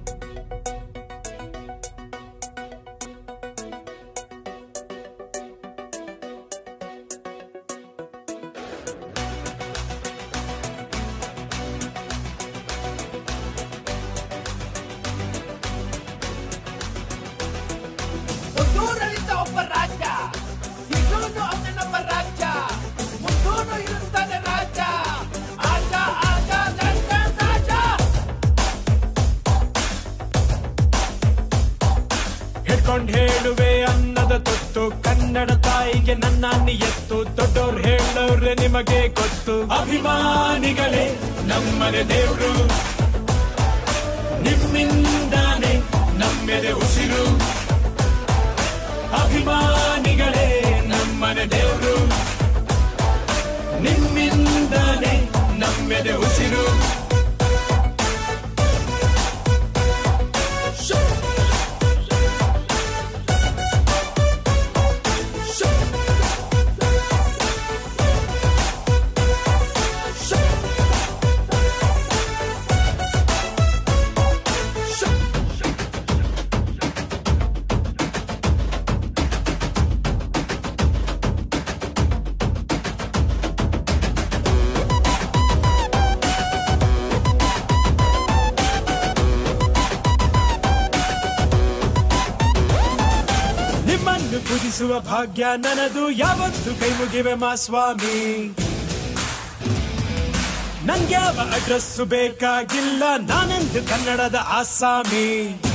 ಒಂದೂರಲ್ಲಿದ್ದ ಒಬ್ಬ ರಾಜ ಇನ್ನೊಂದು ಅವನೊಬ್ಬ ರಾಜ ಮುಂದೂನು ಇರುತ್ತಾನೆ ರಾಜ ಆಜ ಆಜ ಲಂಡನ್ ರಾಜ ಹಿಡ್ಕೊಂಡ್ ಹೇಳುವೆ ಅನ್ನದ ತೊತ್ತು ಕನ್ನಡ ತಾಯಿಗೆ ನನ್ನ ನಿಯತ್ತು ದೊಡ್ಡೋರ್ ಹೇಳೋರೆ ನಿಮಗೆ ಗೊತ್ತು ಅಭಿಮಾನಿಗಳೇ ನಮ್ಮನೆ ದೇವ್ರು ನಿಮ್ಮಿಂದಾನೆ ನಮ್ಮೆದೆ ಉಸಿರು ಅಭಿಮಾನಿಗಳೇ ನಮ್ಮನೆ ದೇವ್ರು ನಿಮ್ಮಿಂದಾನೆ ನಮ್ಮೆದೆ ಉಸಿರು ನಿಮ್ಮನ್ನು ಪೂಜಿಸುವ ಭಾಗ್ಯ ನನದು ಯಾವತ್ತು ಕೈ ಮುಗಿವೆ ಮಾ ಸ್ವಾಮಿ ನನ್ಗ್ಯಾವ ಅಡ್ರೆಸ್ ಬೇಕಾಗಿಲ್ಲ ನಾನೆಂದು ಕನ್ನಡದ ಆಸಾಮಿ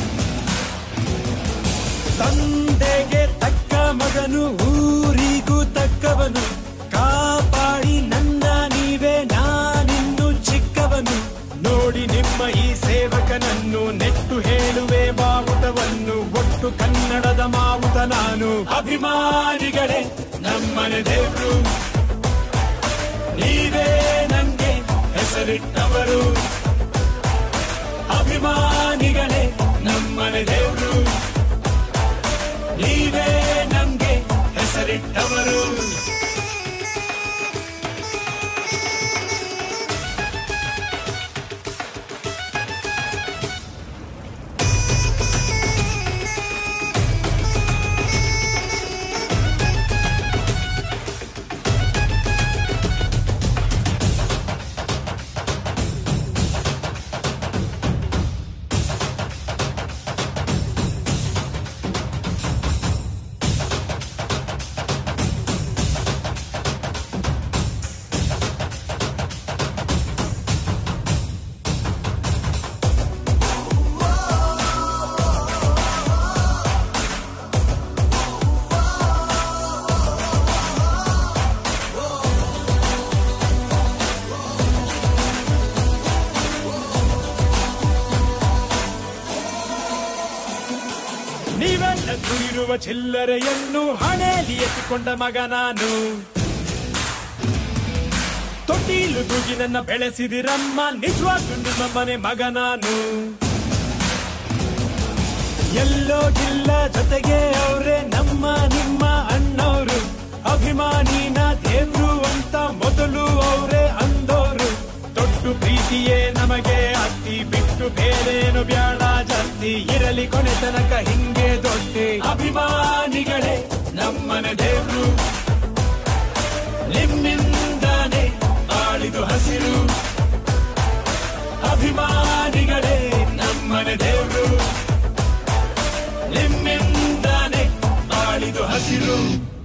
ತಂದೆಗೆ ತಕ್ಕ ಮಗನು ಊರಿಗೂ ತಕ್ಕವನು ಕಾಪಾಡಿ ನನ್ನ ನೀವೇ ನಾನಿನ್ನು ಚಿಕ್ಕವನು ನೋಡಿ ನಿಮ್ಮ ಈ ಸೇವಕನನ್ನು ನೆಟ್ಟು ಹೇಳುವೆ ಮಾವುತವನ್ನು ಒಟ್ಟು ಕನ್ನಡದ ಮಾವುತ ನಾನು ಅಭಿಮಾನಿಗಳೇ ನಮ್ಮನೆ ದೇವ್ರು ನೀವೇ ನಂಗೆ ಹೆಸರಿಟ್ಟವರು ಅಭಿಮಾನಿಗಳೇ ನಮ್ಮನೆ ದೇವ್ರು ನೀವೇ ನಮ್ಗೆ ಹೆಸರಿಟ್ಟವರು ನೀವೆಲ್ಲ ಇರುವ ಚಿಲ್ಲರೆಯನ್ನು ಹಣೆಯಲ್ಲಿ ಎತ್ತಿಕೊಂಡ ಮಗ ನಾನು ತೊಟ್ಟಿಲು ತೂಗಿ ನನ್ನ ಬೆಳೆಸಿದಿರಮ್ಮ ನಿಜವಾಗ್ಲೂ ನಿಮ್ಮ ಮನೆ ಮಗ ನಾನು ಎಲ್ಲೋ ಗಿಲ್ಲ ಜೊತೆಗೆ ಅವರೇ ನಮ್ಮ ನಿಮ್ಮ ಅಣ್ಣವರು ಅಭಿಮಾನಿನ ದೇವ್ರು ಅಂತ ಮೊದಲು ಅವರೇ ಅಂದೋರು ದೊಡ್ಡ ಪ್ರೀತಿಯೇ ನಮಗೆ ಅತ್ತಿ ಬಿಟ್ಟು ಬೇರೇನು ಬ್ಯಾಡ ಜಾಸ್ತಿ ಇರಲಿ ಕೊನೆ ತನಕ ಹಿಂಗೆ ದೊಡ್ಡಿ ಅಭಿಮಾನಿಗಳೇ ನಮ್ಮನೆ ದೇವ್ರು ನಿಮ್ಮಿಂದಾನೆ ಆಳಿದು ಹಸಿರು ಅಭಿಮಾನಿಗಳೇ ನಮ್ಮನೆ ದೇವ್ರು ನಿಮ್ಮಿಂದಾನೆ ಆಳಿದು ಹಸಿರು